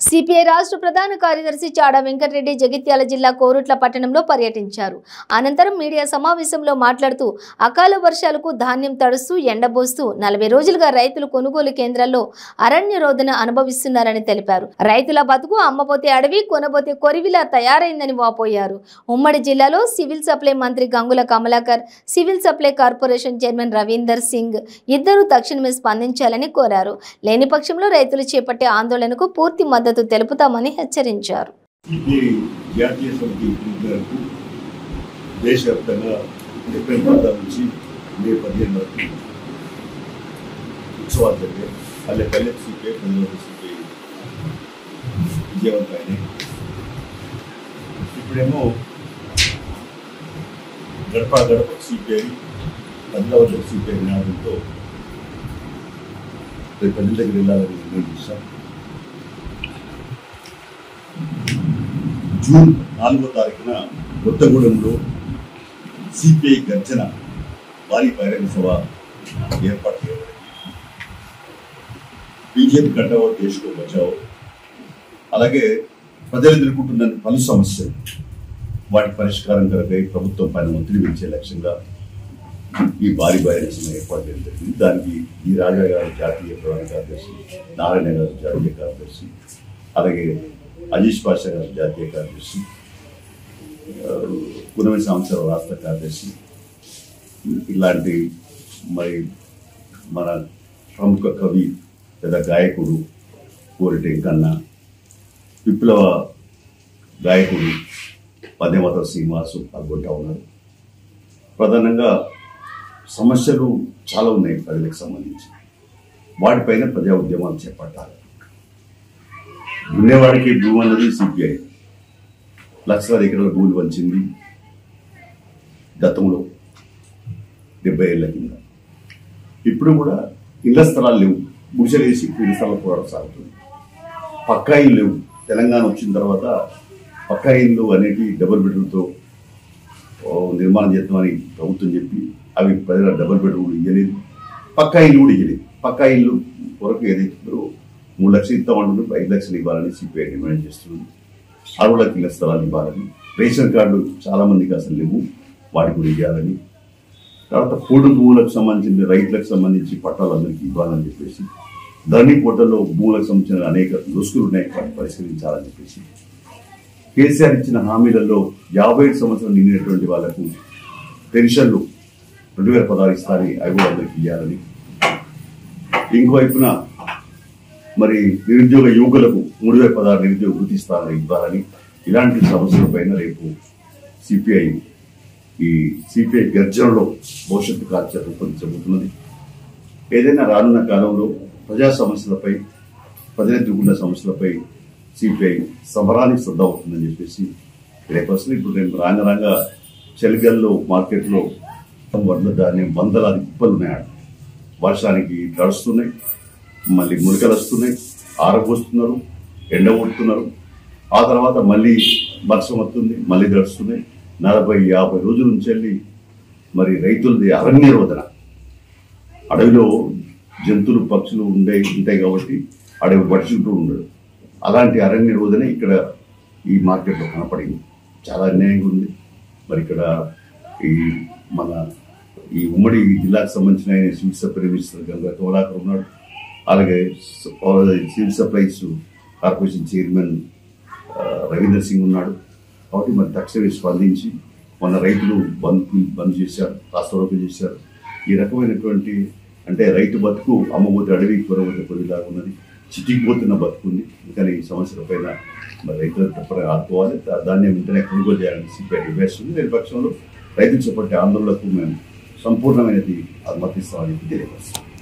CPI రాష్ట్ర ప్రధాన కార్యదర్శి చాడా వెంకటరెడ్డి జగిత్యాల జిల్లా కోరుట్ల పట్టణంలో పర్యటించారు అనంతరం మీడియా సమావేశంలో మాట్లాడుతూ అకాల వర్షాలకు ధాన్యం తడుస్తూ ఎండబోస్తూ నలభై రోజులుగా రైతులు కొనుగోలు కేంద్రాల్లో అరణ్య రోదన అనుభవిస్తున్నారని తెలిపారు రైతుల బతుకు అమ్మపోతే అడవి కొనబోతే కొరివిలా తయారైందని వాపోయారు ఉమ్మడి జిల్లాలో సివిల్ సప్లై మంత్రి Gangula Kamalakar civil supply corporation chairman Ravinder Singh ఇద్దరు తక్షణమే స్పందించాలని కోరారు లేని పక్షంలో రైతులు చేపట్టే ఆందోళనకు పూర్తి మద్దతు తెలుపుతామని హెచ్చరించారు ఈ జాతీయ సమితి పిలుపు మేరకు దేశవ్యాప్తంగా ఏప్రిల్ పద్నాలుగు నుంచి మే పదిహేను వరకు ఉత్సవాలు జరిగాయి పల్లె పల్లె సిపిఐ పల్లె సిపిఐ విజయవంతమైనవి ఇప్పుడేమో గడప గడప సిపిఐ పదిలవల సిపిఐ నినాదంతో రేపు ప్రజల దగ్గర వెళ్ళాలని నిర్ణయించాం జూన్ నాలుగో తారీఖున కొత్తగూడెంలో సిపిఐ గర్జన భారీ బహిరంగ సభ ఏర్పాటు చేయబడింది బీజేపీ కట్టావో దేశకో బచావో అలాగే ప్రజలు ఎదుర్కొంటున్న పలు సమస్యలు వాటి పరిష్కారం కొరకై ప్రభుత్వం పైన ఒత్తిడి పెంచే లక్ష్యంగా ఈ భారీ బహిరంగ సభ ఏర్పాటు చేయడం జరిగింది దానికి ఈ రాజా గారు జాతీయ ప్రధాన కార్యదర్శి నారాయణ గారు జాతీయ కార్యదర్శి అలాగే అజీష్ పాషా గారు జాతీయ కార్యదర్శి పునమి సంవత్సరం రాష్ట్ర కార్యదర్శి ఇలాంటి మరి మన ప్రముఖ కవి లేదా గాయకుడు కోరిటి కన్నా విప్లవ గాయకుడు పద్యమత శ్రీనివాసు పాల్గొంటా ఉన్నారు ప్రధానంగా సమస్యలు చాలా ఉన్నాయి ప్రజలకు సంబంధించి వాటిపైన ప్రజా ఉద్యమాలు చేపట్టాలి దున్నేవాడికి భూమి అన్నది సిపిఐ లక్షలాది ఎకరాల భూములు వంచింది గతంలో డెబ్బై ఏళ్ళ కింద ఇప్పుడు కూడా ఇళ్ల స్థలాలు లేవు గుడిసెలేసి ఇళ్ల స్థలాల పోరాటం సాగుతుంది పక్కా ఇల్లు లేవు తెలంగాణ వచ్చిన తర్వాత పక్కా ఇల్లు అనేవి డబుల్ బెడ్రూమ్తో నిర్మాణం చేద్దామని ప్రభుత్వం చెప్పి అవి ప్రజల డబుల్ బెడ్రూమ్ ఇవ్వలేదు పక్కా ఇల్లు కూడా ఇవ్వలేదు పక్కా ఇల్లు కొరకు ఏదైతే మూడు లక్షలు ఇస్తామంటున్నారు ఐదు లక్షలు ఇవ్వాలని సిపిఐ డిమాండ్ చేస్తుంది అరవై ఇళ్ల స్థలాలు ఇవ్వాలని రేషన్ కార్డు చాలా మందికి అసలు లేవు వాటికి కూడా ఇవ్వాలని తర్వాత పోడు భూములకు సంబంధించిన రైతులకు సంబంధించి పట్టాలు అందరికీ ఇవ్వాలని చెప్పేసి ధరణి పోర్టల్లో భూములకు సంబంధించిన అనేక దోసుకులు ఉన్నాయి వాటిని పరిష్కరించాలని చెప్పేసి కేసీఆర్ ఇచ్చిన హామీలలో యాభై ఐదు సంవత్సరాలు నిండినటువంటి వాళ్లకు పెన్షన్లు రెండు వేల పదహారు ఇస్తారని అవి కూడా అందరికీ ఇవ్వాలని ఇంకోవైపున మరి నిరుద్యోగ యువకులకు మూడు వేల పదహారు నిరుద్యోగ వృత్తి ఇస్తారని ఇవ్వాలని ఇలాంటి సమస్యలపైన రేపు సిపిఐ ఈ సిపిఐ గర్జనలో భవిష్యత్తు కార్యాచరణ రూపొందించబోతున్నది ఏదైనా రానున్న కాలంలో ప్రజా సమస్యలపై ప్రజలు ఎదుర్కొన్న సమస్యలపై సిపిఐ సమరానికి సిద్ధం అవుతుందని చెప్పేసి రేపు అసలు ఇప్పుడు నేను రాంగ రాంగ చెలిగల్లో మార్కెట్లో వడ్ల ధాన్యం వందలాది కుప్పలు ఉన్నాయి ఆడ. వర్షానికి తడుస్తున్నాయి మళ్ళీ మురికలు వస్తున్నాయి ఆరబోస్తున్నారు ఎండ కొడుతున్నారు ఆ తర్వాత మళ్ళీ వర్షం వస్తుంది మళ్ళీ తడుస్తున్నాయి నలభై యాభై రోజుల నుంచి వెళ్ళి మరి రైతులది అరణ్య రోదన అడవిలో జంతువులు పక్షులు ఉండే ఉంటాయి కాబట్టి అడవి పడుచుంటూ ఉండడు అలాంటి అరణ్య రోజునే ఇక్కడ ఈ మార్కెట్లో కనపడింది చాలా అన్యాయంగా ఉంది మరి ఇక్కడ ఈ మన ఈ ఉమ్మడి జిల్లాకు సంబంధించిన ఆయన civil supply minister Ganga Kamalakar ఉన్నాడు అలాగే స- సివిల్ సప్లైస్ కార్పొరేషన్ చైర్మన్ ఆ, రవీందర్ సింగ్ ఉన్నాడు కాబట్టి మరి తక్షణమే స్పందించి మన రైతులు బంద్ బంద్ చేశారు రాష్ట్రలోకి చేశారు ఈ రకమైనటువంటి అంటే రైతు బతుకు అమ్మబోతే అడవి కొరబోతే కొరిలాగా ఉన్నది చిటికిపోతున్న బతుకుంది ఇంకా ఈ సమస్యల పైన మరి రైతులు తప్పని ఆదుకోవాలి దా- దాన్ని వెంటనే కొనుగోలు చేయాలని సిపిఐ డిమాండ్స్ ఉంది లేని పక్షంలో రైతులు చేపట్టే ఆందోళనకు మేము సంపూర్ణమైనది మద్దతిస్తామని తెలియపరుస్తాం